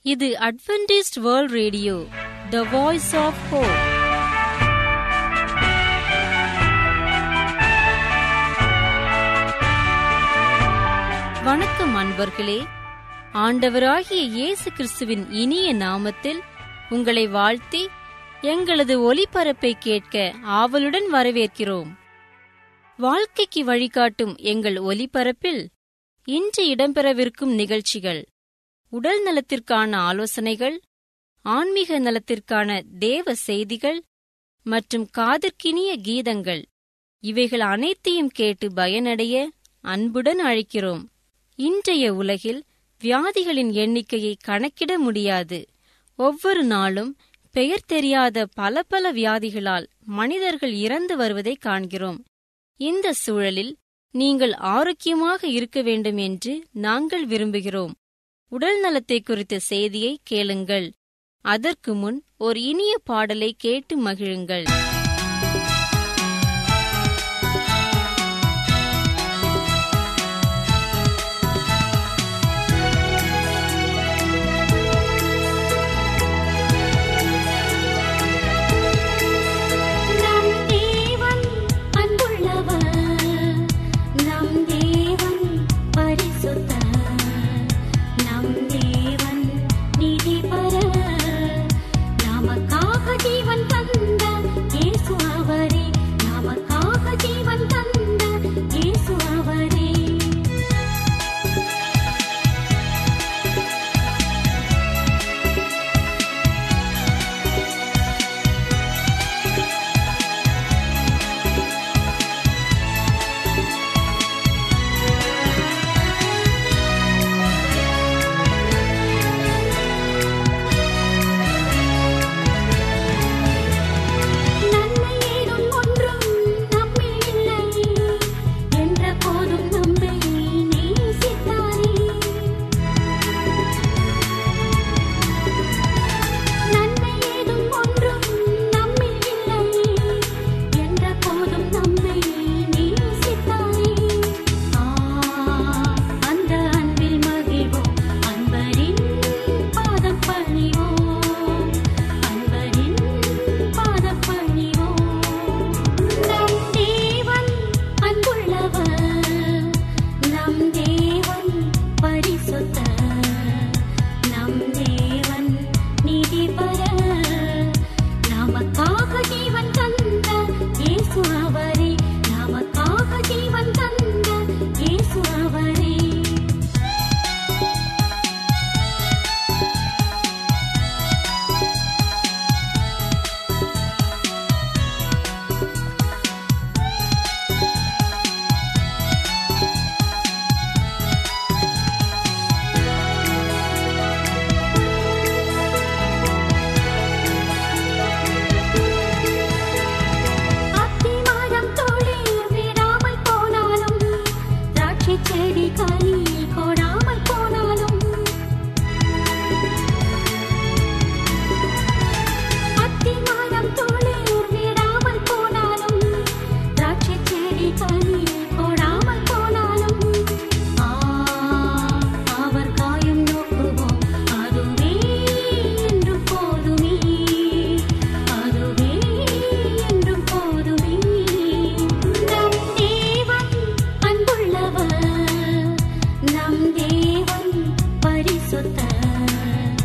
இது Adventist world radio the voice of hope வணக்கம் அன்பர்களே ஆண்டவராகிய இயேசு கிறிஸ்துவின் இனிய நாமத்தில் உங்களை வாழ்த்தி எங்களது ஒலிபரப்பை கேட்க ஆவலுடன் வரவேற்கிறோம் வாழ்க்கைக்கு வழிகாட்டும் எங்கள் ஒலிபரப்பில் இன்று இடம்பெறவிருக்கும் நிகழ்ச்சிகள் உடல் நலத்திற்கான ஆலோசனைகள் ஆன்மீக நலத்திற்கான தேவ செய்திகள் மற்றும் காதற்கினிய கீதங்கள் இவைகள் அனைத்தையும் கேட்டு பயனடைய அன்புடன் அழைக்கிறோம் இன்றைய உலகில் வியாதிகளின் எண்ணிக்கையை கணக்கிட முடியாது ஒவ்வொரு நாளும் பெயர் தெரியாத பல பல வியாதிகளால் மனிதர்கள் இறந்து வருவதை காண்கிறோம் இந்த சூழலில் நீங்கள் ஆரோக்கியமாக இருக்க வேண்டும் என்று நாங்கள் விரும்புகிறோம் உடல் நலத்தை குறித்த செய்தியை கேளுங்கள் அதற்கு முன் ஒரு இனிய பாடலை கேட்டு மகிழுங்கள் நம் தேவன் அன்புள்ளவர் நம் தேவன் பரிசுத்தர் நம் தேவன் நீதிபர நமக்காக ஜீவன் தந்த இயேசு அவரே நமக்காக ஜீவன் தந்த இயேசு அவரே நன்மை ஏதும் ஒன்றும் நம்மில் இல்லை என்ற போதும் நம்மை நேசித்தாரே நன்மை ஏதும் ஒன்றும் நம்மில் இல்லை என்ற போதும் நம்மை நேசித்தாரே ஆ அந்த அன்பில் மகிழ்வோம் அன்பரின் பாதம் பணிவோம் அன்பரின் பாதம் பணிவோம் நம் தேவன் அன்புள்ளவர் நம் தேவன் பரிசுத்தர் நம் தேவன் நீதிபர நமக்காக ஜீவன் தந்த இயேசு அவரே நமக்காக ஜீவன் தந்த இயேசு அவரே அத்திமரம் தொழில் விடாமல் போனாலும் திராட்சை செடி கனி கொடாமல் போனாலும் அத்திமரம் தொழில் விடாமல் போனாலும் திராட்சை செடி கனி கொடாமல் போனாலும் ஆ அவர் காயம் நோக்குவோம் அதுவே என்றும் போதுமே அதுவே என்றும் போதுமே நம் தேவன் அன்புள்ளவர் நம் தேவன் பரிசுத்தர்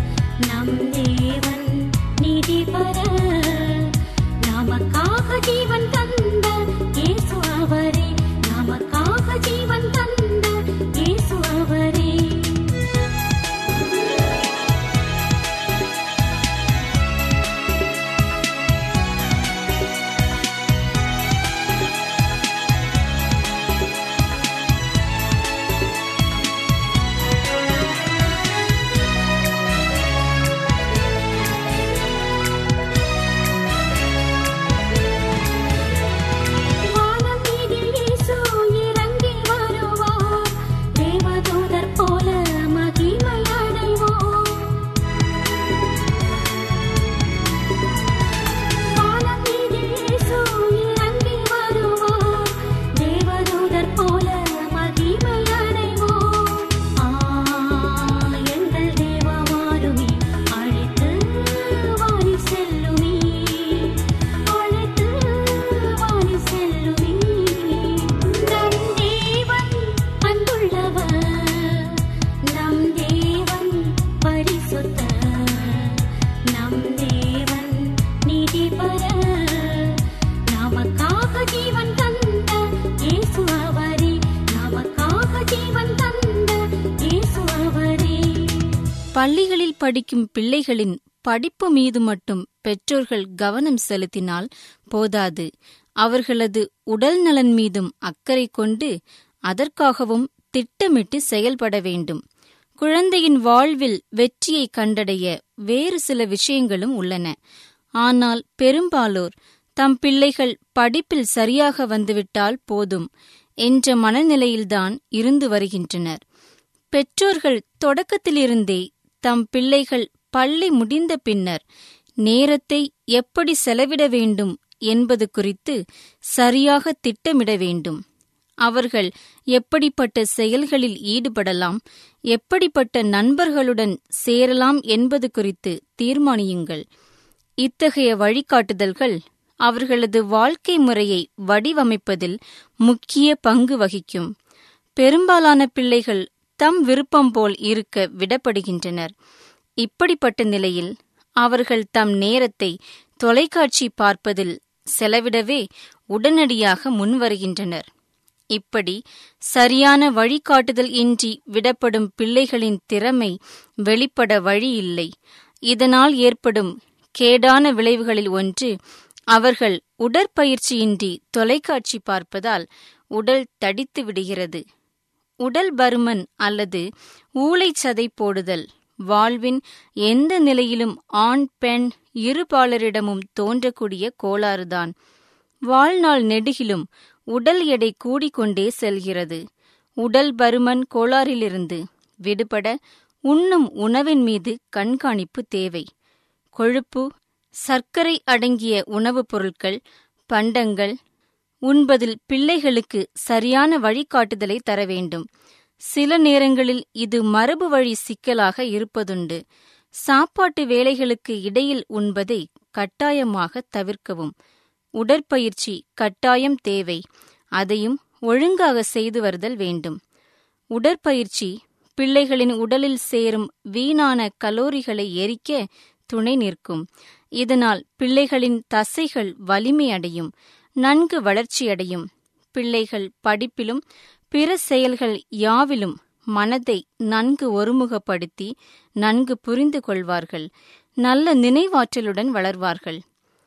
பள்ளிகளில் படிக்கும் பிள்ளைகளின் படிப்பு மீது மட்டும் பெற்றோர்கள் கவனம் செலுத்தினால் போதாது அவர்களது உடல் நலன் மீதும் அக்கறை கொண்டு அதற்காகவும் திட்டமிட்டு செயல்பட வேண்டும் குழந்தையின் வாழ்வில் வெற்றியை கண்டடைய வேறு சில விஷயங்களும் உள்ளன ஆனால் பெரும்பாலோர் தம் பிள்ளைகள் படிப்பில் சரியாக வந்துவிட்டால் போதும் என்ற மனநிலையில்தான் இருந்து வருகின்றனர் பெற்றோர்கள் தொடக்கத்திலிருந்தே தம் பிள்ளைகள் பள்ளி முடிந்த பின்னர் நேரத்தை எப்படி செலவிட வேண்டும் என்பது குறித்து சரியாக திட்டமிட வேண்டும் அவர்கள் எப்படிப்பட்ட செயல்களில் ஈடுபடலாம் எப்படிப்பட்ட நண்பர்களுடன் சேரலாம் என்பது குறித்து தீர்மானியுங்கள் இத்தகைய வழிகாட்டுதல்கள் அவர்களது வாழ்க்கை முறையை வடிவமைப்பதில் முக்கிய பங்கு வகிக்கும் பெரும்பாலான பிள்ளைகள் தம் விருப்பம் போல் இருக்க விடப்படுகின்றனர் இப்படிப்பட்ட நிலையில் அவர்கள் தம் நேரத்தை தொலைக்காட்சி பார்ப்பதில் செலவிடவே உடனடியாக முன்வருகின்றனர் இப்படி சரியான வழிகாட்டுதல் இன்றி விடப்படும் பிள்ளைகளின் திறமை வெளிப்பட வழி இல்லை இதனால் ஏற்படும் கேடான விளைவுகளில் ஒன்று அவர்கள் உடற்பயிற்சியின்றி தொலைக்காட்சி பார்ப்பதால் உடல் தடித்து விடுகிறது உடல் பருமன் அல்லது ஊளைச்சதை போடுதல் வாழ்வின் எந்த நிலையிலும் ஆண் பெண் இருபாலரிடமும் தோன்றக்கூடிய கோளாறுதான் வாழ்நாள் நெடுகிலும் உடல் எடை கூடிக்கொண்டே செல்கிறது உடல் பருமன் கோளாறிலிருந்து விடுபட உண்ணும் உணவின் மீது கண்காணிப்பு தேவை கொழுப்பு சர்க்கரை அடங்கிய உணவுப் பொருட்கள் பண்டங்கள் உண்பதில் பிள்ளைகளுக்கு சரியான வழிகாட்டுதலை தர வேண்டும் சில நேரங்களில் இது மரபு வழி சிக்கலாக இருப்பதுண்டு சாப்பாட்டு வேலைகளுக்கு இடையில் உண்பதை கட்டாயமாக தவிர்க்கவும் உடற்பயிற்சி கட்டாயம் தேவை அதையும் ஒழுங்காக செய்து வருதல் வேண்டும் உடற்பயிற்சி பிள்ளைகளின் உடலில் சேரும் வீணான கலோரிகளை எரிக்க துணை நிற்கும் இதனால் பிள்ளைகளின் தசைகள் வலிமையடையும் நன்கு வளர்ச்சியடையும் பிள்ளைகள் படிப்பிலும் பிற செயல்கள் யாவிலும் மனதை நன்கு ஒருமுகப்படுத்தி நன்கு புரிந்து கொள்வார்கள் நல்ல நினைவாற்றலுடன் வளர்வார்கள்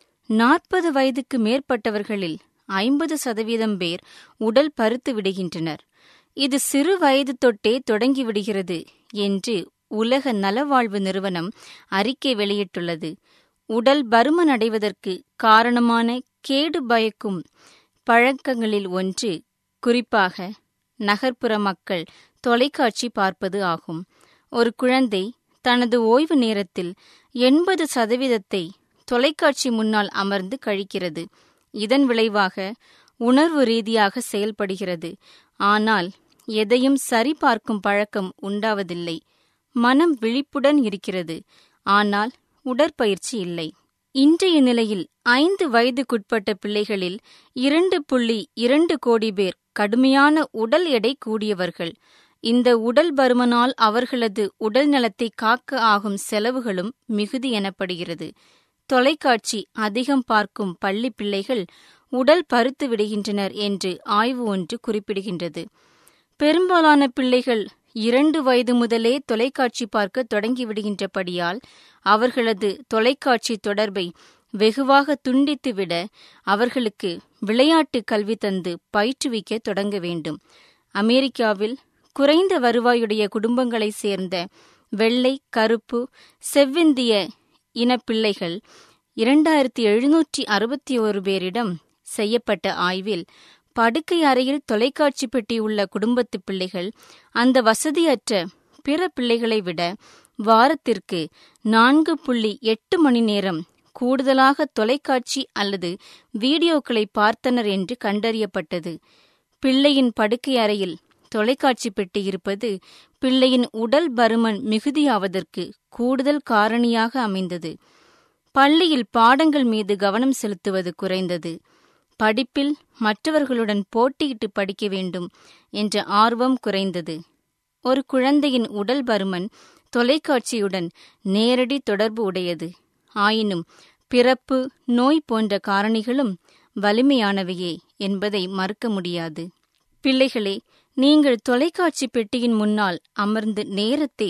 நாற்பது வயதுக்கு மேற்பட்டவர்களில் ஐம்பது சதவீதம் பேர் உடல் பருத்து விடுகின்றனர் இது சிறு வயது தொட்டே தொடங்கிவிடுகிறது என்று உலக நலவாழ்வு நிறுவனம் அறிக்கை வெளியிட்டுள்ளது உடல் பருமன் அடைவதற்கு காரணமான கேடு பயக்கும் பழக்கங்களில் ஒன்று குறிப்பாக நகர்ப்புற மக்கள் தொலைக்காட்சி பார்ப்பது ஆகும் ஒரு குழந்தை தனது ஓய்வு நேரத்தில் எண்பது சதவீதத்தை தொலைக்காட்சி முன்னால் அமர்ந்து கழிக்கிறது இதன் விளைவாக உணர்வு ரீதியாக செயல்படுகிறது ஆனால் எதையும் சரிபார்க்கும் பழக்கம் உண்டாவதில்லை மனம் விழிப்புடன் இருக்கிறது ஆனால் உடற்பயிற்சி இல்லை இன்றைய நிலையில் ஐந்து வயதுக்குட்பட்ட பிள்ளைகளில் இரண்டு புள்ளி இரண்டு கோடி பேர் கடுமையான உடல் எடை கூடியவர்கள் இந்த உடல் பருமனால் அவர்களது உடல் நலத்தை காக்க ஆகும் செலவுகளும் மிகுதி எனப்படுகிறது தொலைக்காட்சி அதிகம் பார்க்கும் பள்ளி பிள்ளைகள் உடல் பருத்து விடுகின்றனர் என்று ஆய்வு ஒன்று குறிப்பிடுகின்றது பெரும்பாலான பிள்ளைகள் இரண்டு வயது முதலே தொலைக்காட்சி பார்க்க தொடங்கிவிடுகின்றபடியால் அவர்களது தொலைக்காட்சி தொடர்பை வெகுவாக துண்டித்துவிட அவர்களுக்கு விளையாட்டு கல்வி தந்து பயிற்றுவிக்க தொடங்க வேண்டும் அமெரிக்காவில் குறைந்த வருவாயுடைய குடும்பங்களைச் சேர்ந்த வெள்ளை கருப்பு செவ்விந்திய இன பிள்ளைகள் இரண்டாயிரத்தி எழுநூற்றி அறுபத்தி ஒரு பேரிடம் செய்யப்பட்ட ஆய்வில் படுக்கை அறையில் தொலைக்காட்சி பெட்டி உள்ள குடும்பத்து பிள்ளைகள் அந்த வசதியற்ற பிற பிள்ளைகளை விட வாரத்திற்கு நான்கு புள்ளி எட்டு மணி நேரம் கூடுதலாக தொலைக்காட்சி அல்லது வீடியோக்களை பார்த்தனர் என்று கண்டறியப்பட்டது பிள்ளையின் படுக்கை அறையில் தொலைக்காட்சி பெட்டி இருப்பது பிள்ளையின் உடல் பருமன் மிகுதியாவதற்கு கூடுதல் காரணியாக அமைந்தது பள்ளியில் பாடங்கள் மீது கவனம் செலுத்துவது குறைந்தது படிப்பில் மற்றவர்களுடன் போட்டியிட்டு படிக்க வேண்டும் என்ற ஆர்வம் குறைந்தது ஒரு குழந்தையின் உடல் பருமன் தொலைக்காட்சியுடன் நேரடி தொடர்பு உடையது ஆயினும் பிறப்பு நோய் போன்ற காரணிகளும் வலிமையானவையே என்பதை மறுக்க முடியாது பிள்ளைகளே நீங்கள் தொலைக்காட்சி பெட்டியின் முன்னால் அமர்ந்து நேரத்தை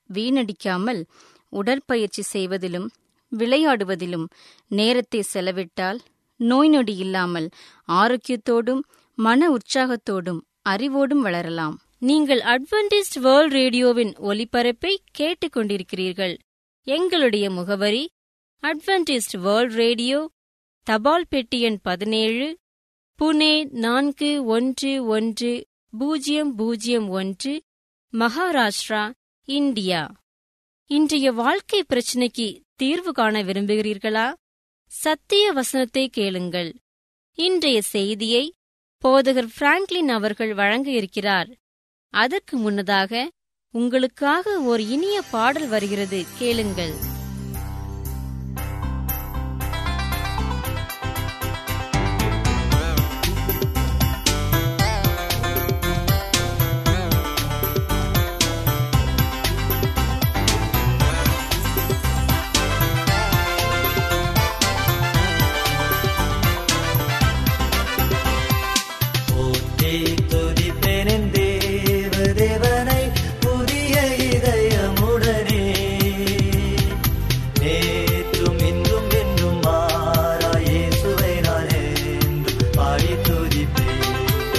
வீணடிக்காமல் உடற்பயிற்சி செய்வதிலும் விளையாடுவதிலும் நேரத்தை செலவிட்டால் நோய் நொடி இல்லாமல் ஆரோக்கியத்தோடும் மன உற்சாகத்தோடும் அறிவோடும் வளரலாம் நீங்கள் அட்வென்டிஸ்ட் வேர்ல்ட் ரேடியோவின் ஒலிபரப்பை கேட்டுக்கொண்டிருக்கிறீர்கள் எங்களுடைய முகவரி அட்வென்டிஸ்ட் வேர்ல்ட் ரேடியோ தபால் பெட்டி எண் பதினேழு புனே நான்கு ஒன்று ஒன்று பூஜ்ஜியம் பூஜ்ஜியம் ஒன்று மகாராஷ்டிரா இந்தியா இன்றைய வாழ்க்கை பிரச்சினைக்கு தீர்வு காண விரும்புகிறீர்களா சத்திய வசனத்தை கேளுங்கள் இன்றைய செய்தியை போதகர் பிராங்க்லின் அவர்கள் வழங்க இருக்கிறார் அதற்கு முன்னதாக உங்களுக்காக ஒரு இனிய பாடல் வருகிறது கேளுங்கள் போற்றி துதிப்பேனின் தேவ தேவனை புதிய இதயமுடனே நேற்றும் இன்றும் என்றும் மாறா இயேசுவை நான் என்றும் பாடி துதிப்பேன்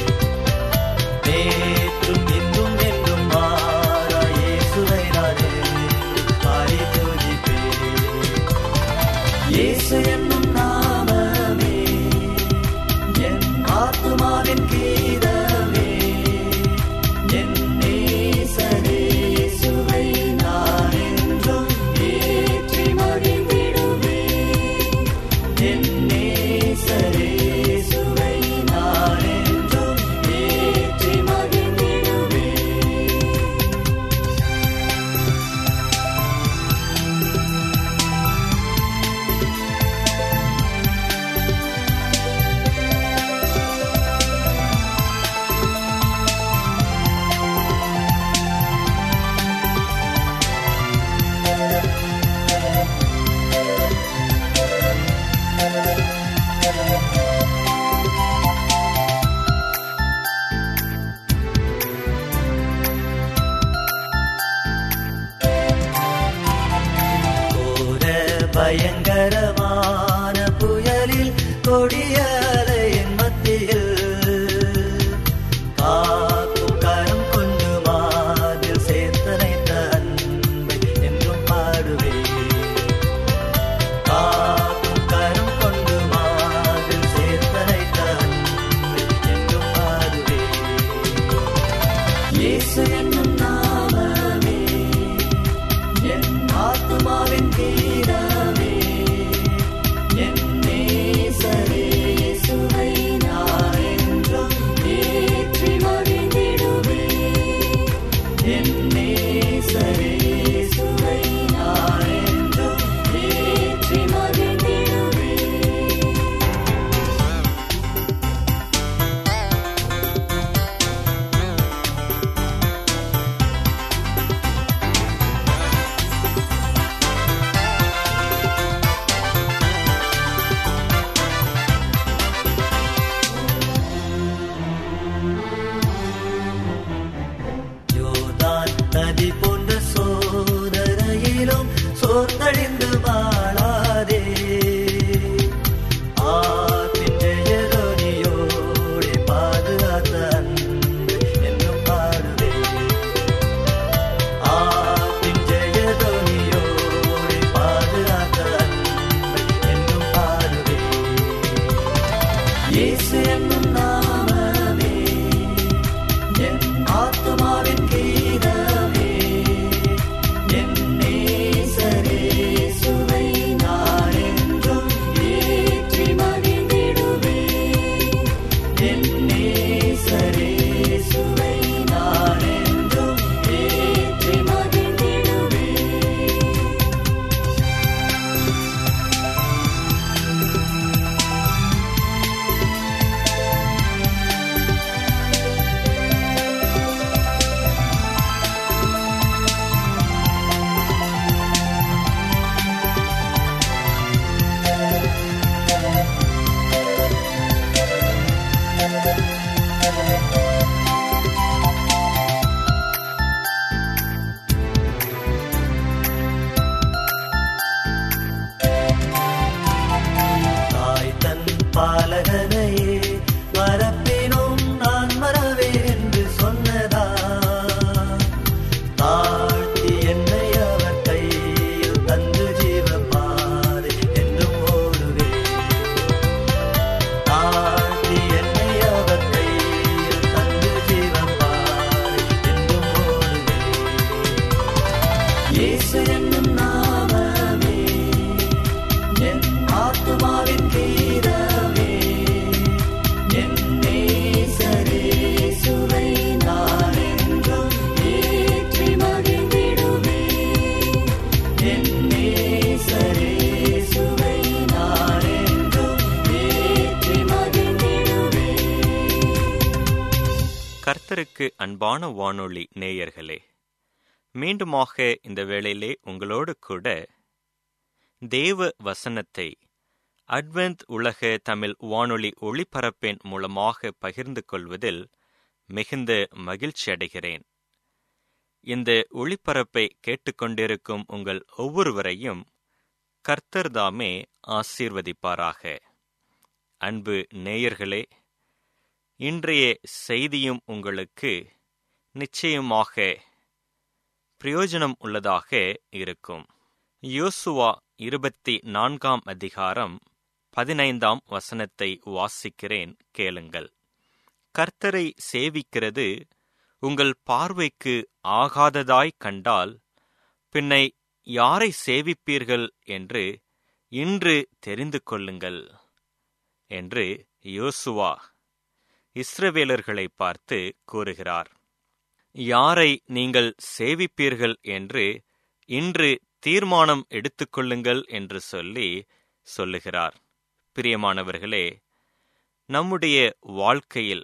நேற்றும் இன்றும் என்றும் மாறா இயேசுவை நான் என்றும் பாடி துதிப்பேன் இயேசு என்னும் நாமமே என் ஆத்துமாவின் கீதமே என் நேசரே இயேசுவை நான் என்றும் ஏற்றி மகிழ்ந்திடுவேன் என் நேசரே இயேசுவை நான் என்றும் ஏற்றி மகிழ்ந்திடுவேன் கோர பயங்கரமான புயலில் கொடிய அலையின் மத்தியில் காக்கும் கரம் கொண்டு மாதில் சேர்த்தனைத்த அன்பை என்றும் பாடுவேன் காக்கும் கரம் கொண்டு மாதில் சேர்த்தனைத்த அன்பை என்றும் பாடுவேன் இயேசு என்னும் நாமமே என் ஆத்துமாவின் கீதமே என் நேசரே இயேசுவை நான் என்றும் ஏற்றி மகிழ்ந்திடுவேன் என் நேசரே இயேசுவை நான் என்றும் ஏற்றி மகிழ்ந்திடுவேன் யோர்தான் நதி போன்ற சோதனையிலும் சோர்ந்தழிந்து வாழாதே ஆத்தின் ஜெயதொனியோடே பாதுகாத்த அன்பு என்றும் பாடுவே ஆத்தின் ஜெயதொனியோடே பாதுகாத்த அன்பு என்றும் பாடுவே இயேசு என்னும் நாமமே என் ஆத்துமாவின் கீதமே என் நேசரே கர்த்தருக்கு அன்பான வானொலி நேயர்களே மீண்டுமாக இந்த வேளையிலே உங்களோடு கூட தேவ வசனத்தை அட்வென்த் உலக தமிழ் வானொலி ஒளிபரப்பின் மூலமாக பகிர்ந்து கொள்வதில் மிகுந்த மகிழ்ச்சி அடைகிறேன் இந்த ஒளிபரப்பை கேட்டுக்கொண்டிருக்கும் உங்கள் ஒவ்வொருவரையும் கர்த்தர் தாமே ஆசீர்வதிப்பாராக அன்பு நேயர்களே இன்றைய செய்தியும் உங்களுக்கு நிச்சயமாக பிரயோஜனம் உள்ளதாக இருக்கும் யோசுவா இருபத்தி நான்காம் அதிகாரம் பதினைந்தாம் வசனத்தை வாசிக்கிறேன் கேளுங்கள் கர்த்தரை சேவிக்கிறது உங்கள் பார்வைக்கு ஆகாததாய் கண்டால் பின்னை யாரை சேவிப்பீர்கள் என்று இன்று தெரிந்து கொள்ளுங்கள் என்று யோசுவா இஸ்ரவேலர்களை பார்த்து கூறுகிறார் யாரை நீங்கள் சேவிப்பீர்கள் என்று இன்று தீர்மானம் எடுத்துக்கொள்ளுங்கள் என்று சொல்லி சொல்லுகிறார் பிரியமானவர்களே நம்முடைய வாழ்க்கையில்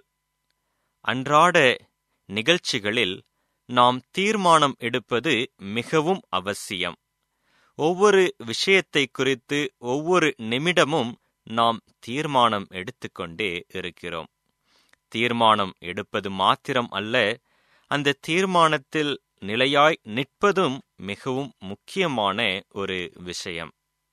அன்றாட நிகழ்ச்சிகளில் நாம் தீர்மானம் எடுப்பது மிகவும் அவசியம் ஒவ்வொரு விஷயத்தை குறித்து ஒவ்வொரு நிமிடமும் நாம் தீர்மானம் எடுத்துக்கொண்டே இருக்கிறோம் தீர்மானம் எடுப்பது மாத்திரம் அல்ல அந்த தீர்மானத்தில் நிலையாய் நிற்பதும் மிகவும் முக்கியமான ஒரு விஷயம்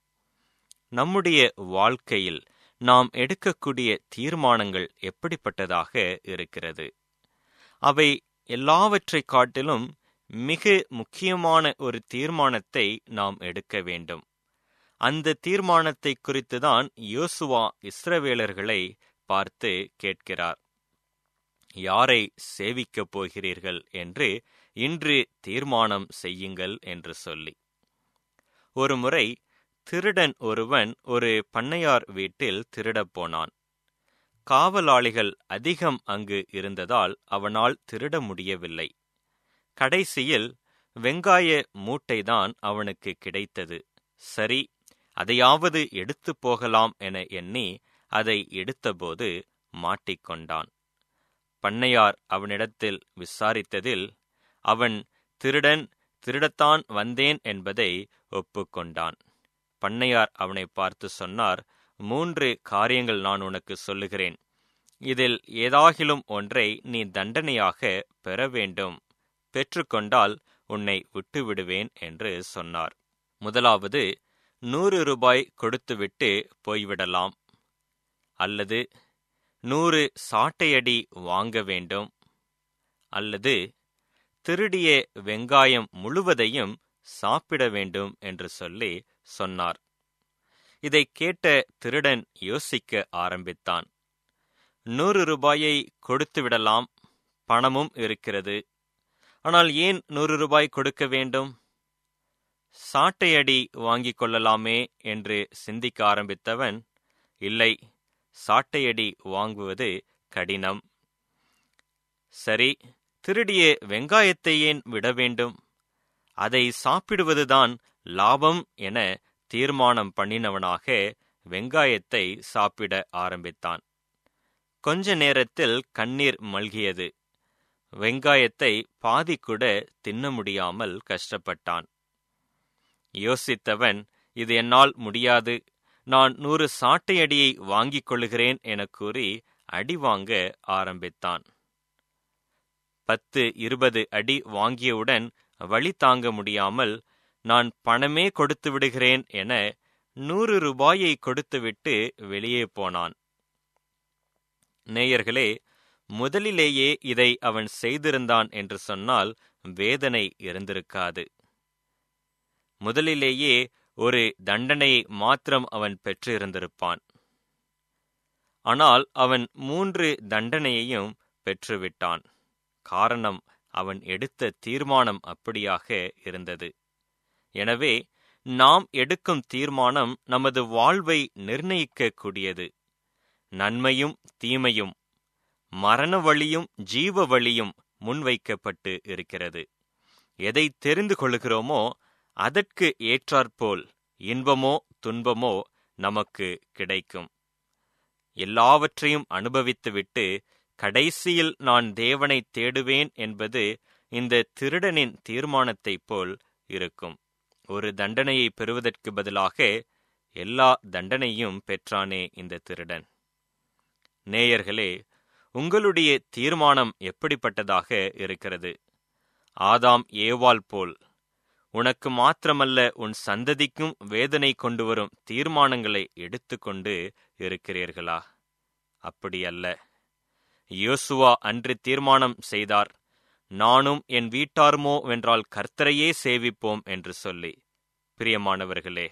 நம்முடைய வாழ்க்கையில் நாம் எடுக்கக்கூடிய தீர்மானங்கள் எப்படிப்பட்டதாக இருக்கிறது அவை எல்லாவற்றை காட்டிலும் மிக முக்கியமான ஒரு தீர்மானத்தை நாம் எடுக்க வேண்டும் அந்த தீர்மானத்தை குறித்துதான் யோசுவா இஸ்ரவேலர்களை பார்த்து கேட்கிறார் யாரை சேவிக்கப் போகிறீர்கள் என்று இன்று தீர்மானம் செய்யுங்கள் என்று சொல்லி ஒரு முறை திருடன் ஒருவன் ஒரு பண்ணையார் வீட்டில் திருடப் போனான் காவலாளிகள் அதிகம் அங்கு இருந்ததால் அவனால் திருட முடியவில்லை கடைசியில் வெங்காய மூட்டைதான் அவனுக்கு கிடைத்தது சரி அதையாவது எடுத்து போகலாம் என எண்ணி அதை எடுத்தபோது மாட்டிக்கொண்டான் பண்ணையார் அவனிடத்தில் விசாரித்ததில் அவன் திருடன் திருடத்தான் வந்தேன் என்பதை ஒப்புக்கொண்டான் பண்ணையார் அவனை பார்த்து சொன்னார் மூன்று காரியங்கள் நான் உனக்கு சொல்லுகிறேன் இதில் ஏதாகிலும் ஒன்றை நீ தண்டனையாக பெற வேண்டும் பெற்றுக்கொண்டால் உன்னை விட்டுவிடுவேன் என்று சொன்னார் முதலாவது நூறு ரூபாய் கொடுத்துவிட்டு போய்விடலாம் அல்லது நூறு சாட்டையடி வாங்க வேண்டும் அல்லது திருடிய வெங்காயம் முழுவதையும் சாப்பிட வேண்டும் என்று சொல்லி சொன்னார் இதை கேட்ட திருடன் யோசிக்க ஆரம்பித்தான் நூறு ரூபாயை கொடுத்து விடலாம் பணமும் இருக்கிறது ஆனால் ஏன் நூறு ரூபாய் கொடுக்க வேண்டும் சாட்டையடி வாங்கிக் கொள்ளலாமே என்று சிந்திக்க ஆரம்பித்தவன் இல்லை சாட்டையடி வாங்குவது கடினம் சரி திருடிய வெங்காயத்தை ஏன் விட வேண்டும் அதை சாப்பிடுவதுதான் லாபம் என தீர்மானம் பண்ணினவனாக வெங்காயத்தை சாப்பிட ஆரம்பித்தான் கொஞ்ச நேரத்தில் கண்ணீர் மல்கியது வெங்காயத்தை பாதி கூட தின்ன முடியாமல் கஷ்டப்பட்டான் யோசித்தவன் இது என்னால் முடியாது நான் நூறு சாட்டையடியை வாங்கிக் கொள்ளுகிறேன் எனக் கூறி அடி வாங்க ஆரம்பித்தான் பத்து இருபது அடி வாங்கியவுடன் வழி தாங்க முடியாமல் நான் பணமே கொடுத்து விடுகிறேன் என நூறு ரூபாயை கொடுத்துவிட்டு வெளியே போனான் நேயர்களே முதலிலேயே இதை அவன் செய்திருந்தான் என்று சொன்னால் வேதனை இருந்திருக்காது முதலிலேயே ஒரு தண்டனையை மாத்திரம் அவன் பெற்றிருந்திருப்பான் ஆனால் அவன் மூன்று தண்டனையையும் பெற்றுவிட்டான் காரணம் அவன் எடுத்த தீர்மானம் அப்படியாக இருந்தது எனவே நாம் எடுக்கும் தீர்மானம் நமது வாழ்வை நிர்ணயிக்கக்கூடியது நன்மையும் தீமையும் மரண வழியும் ஜீவ வழியும் முன்வைக்கப்பட்டு இருக்கிறது எதை தெரிந்து கொள்கிறோமோ அதற்கு ஏற்றாற்போல் இன்பமோ துன்பமோ நமக்கு கிடைக்கும் எல்லாவற்றையும் அனுபவித்துவிட்டு கடைசியில் நான் தேவனை தேடுவேன் என்பது இந்த திருடனின் தீர்மானத்தைப் போல் இருக்கும் ஒரு தண்டனையை பெறுவதற்கு பதிலாக எல்லா தண்டனையும் பெற்றானே இந்த திருடன் நேயர்களே உங்களுடைய தீர்மானம் எப்படிப்பட்டதாக இருக்கிறது ஆதாம் ஏவாள் போல் உனக்கு மாத்திரமல்ல உன் சந்ததிக்கும் வேதனை கொண்டு வரும் தீர்மானங்களை எடுத்துக்கொண்டு இருக்கிறீர்களா அப்படியல்ல யோசுவா அன்று தீர்மானம் செய்தார் நானும் என் வீட்டாருமோ வென்றால் கர்த்தரையே சேவிப்போம் என்று சொல்லி பிரியமானவர்களே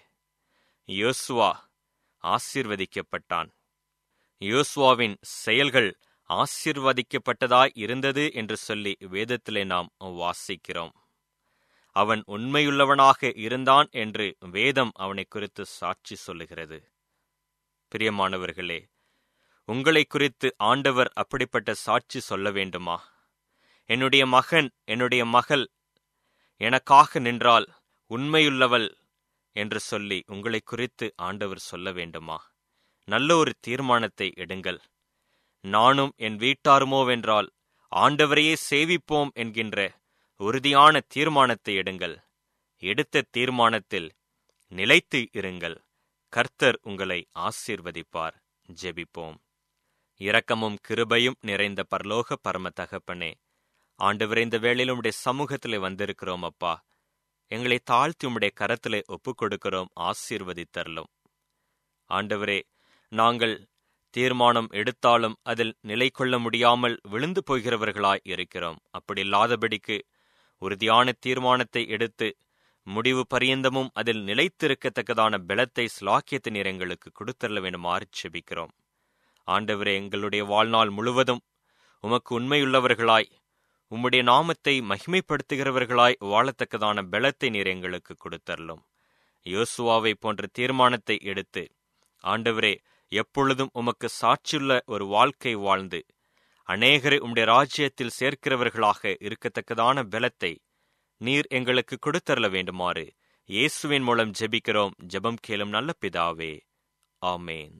யோசுவா ஆசீர்வதிக்கப்பட்டான் யோசுவாவின் செயல்கள் ஆசீர்வதிக்கப்பட்டதாய் இருந்தது என்று சொல்லி வேதத்திலே நாம் வாசிக்கிறோம் அவன் உண்மையுள்ளவனாக இருந்தான் என்று வேதம் அவனை குறித்து சாட்சி சொல்லுகிறது பிரியமானவர்களே உங்களை குறித்து ஆண்டவர் அப்படிப்பட்ட சாட்சி சொல்ல வேண்டுமா என்னுடைய மகன் என்னுடைய மகள் எனக்காக நின்றால் உண்மையுள்ளவள் என்று சொல்லி உங்களை குறித்து ஆண்டவர் சொல்ல வேண்டுமா நல்ல ஒரு தீர்மானத்தை எடுங்கள் நானும் என் வீட்டாருமோவென்றால் ஆண்டவரையே சேவிப்போம் என்கின்ற உறுதியான தீர்மானத்தை எடுங்கள் எடுத்த தீர்மானத்தில் நிலைத்து இருங்கள் கர்த்தர் உங்களை ஆசீர்வதிப்பார் ஜெபிப்போம் இரக்கமும் கிருபையும் நிறைந்த பரலோக பரம தகப்பனே ஆண்டவரே இந்த வேளையில் உம்முடைய சமூகத்திலே வந்திருக்கிறோம் அப்பா எங்களை தாழ்த்தி உம்முடைய கரத்திலே ஒப்புக் கொடுக்கிறோம் ஆசீர்வதித்தரலும் ஆண்டவரே நாங்கள் தீர்மானம் எடுத்தாலும் அதில் நிலை கொள்ள முடியாமல் விழுந்து போகிறவர்களாய் இருக்கிறோம் அப்படி இல்லாதபடிக்கு உறுதியான தீர்மானத்தை எடுத்து முடிவு பரியந்தமும் அதில் நிலைத்திருக்கத்தக்கதான பலத்தை ஸ்லாக்கியத்தை நீர் எங்களுக்கு கொடுத்தரல வேண்டுமாறு செபிக்கிறோம் ஆண்டவரே எங்களுடைய வாழ்நாள் முழுவதும் உமக்கு உண்மையுள்ளவர்களாய் உம்முடைய நாமத்தை மகிமைப்படுத்துகிறவர்களாய் வாழத்தக்கதான பலத்தை நீர் எங்களுக்கு கொடுத்தரலும் யோசுவாவை போன்ற தீர்மானத்தை எடுத்து ஆண்டவரே எப்பொழுதும் உமக்கு சாட்சியுள்ள ஒரு வாழ்க்கை வாழ்ந்து அநேகரை உம்முடைய ராஜ்யத்தில் சேர்க்கிறவர்களாக இருக்கத்தக்கதான பலத்தை நீர் எங்களுக்கு கொடுத்தரல வேண்டுமாறு இயேசுவின் மூலம் ஜெபிக்கிறோம் ஜெபம் கேளும் நல்ல பிதாவே ஆமேன்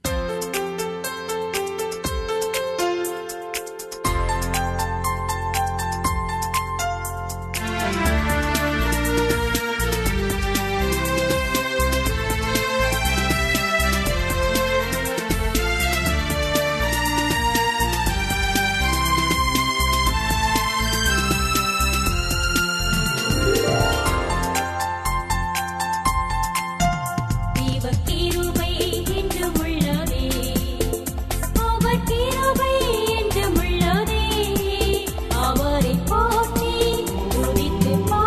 இவர் கிருபை என்றும் உள்ளதே அவர் கிருபை என்றும் உள்ளதே அவரை போற்றி துதித்து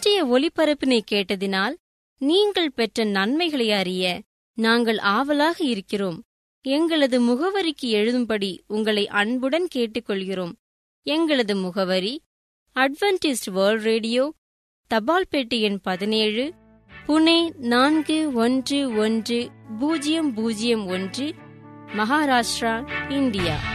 இன்றைய ஒலிபரப்பினை கேட்டதினால் நீங்கள் பெற்ற நன்மைகளை அறிய நாங்கள் ஆவலாக இருக்கிறோம் எங்களது முகவரிக்கு எழுதும்படி உங்களை அன்புடன் கேட்டுக்கொள்கிறோம் எங்களது முகவரி அட்வென்டிஸ்ட் வேர்ல்ட் ரேடியோ தபால் பெட்டி எண் பதினேழு புனே நான்கு ஒன்று ஒன்று பூஜ்ஜியம் பூஜ்ஜியம் ஒன்று மகாராஷ்டிரா இந்தியா